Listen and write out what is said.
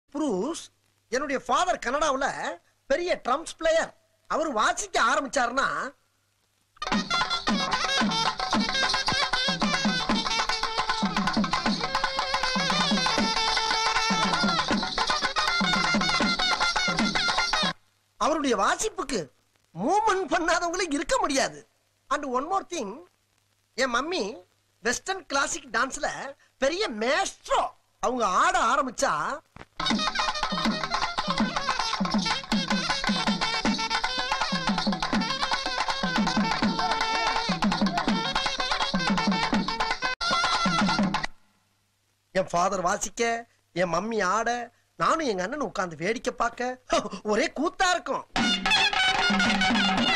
Bruce என்னுடைய father கனடாவுல பெரிய drums player அவர் வாசிக்க ஆரம்பிச்சாருன்னா அவருடைய வாசிப்புக்கு மூவ்மெண்ட் பண்ணாதவங்களே இருக்க முடியாது அண்ட் ஒன் மோர் திங் என் மம்மி வெஸ்டர்ன் கிளாசிக் டான்ஸ்ல பெரிய மேஸ்ட்ரோ அவங்க ஆட ஆரம்பிச்சா என் ஃபாதர் வாசிக்க என் மம்மி ஆட நானும் எங்க அண்ணன் உட்கார்ந்து வேடிக்கை பார்க்க ஒரே கூத்தா இருக்கும்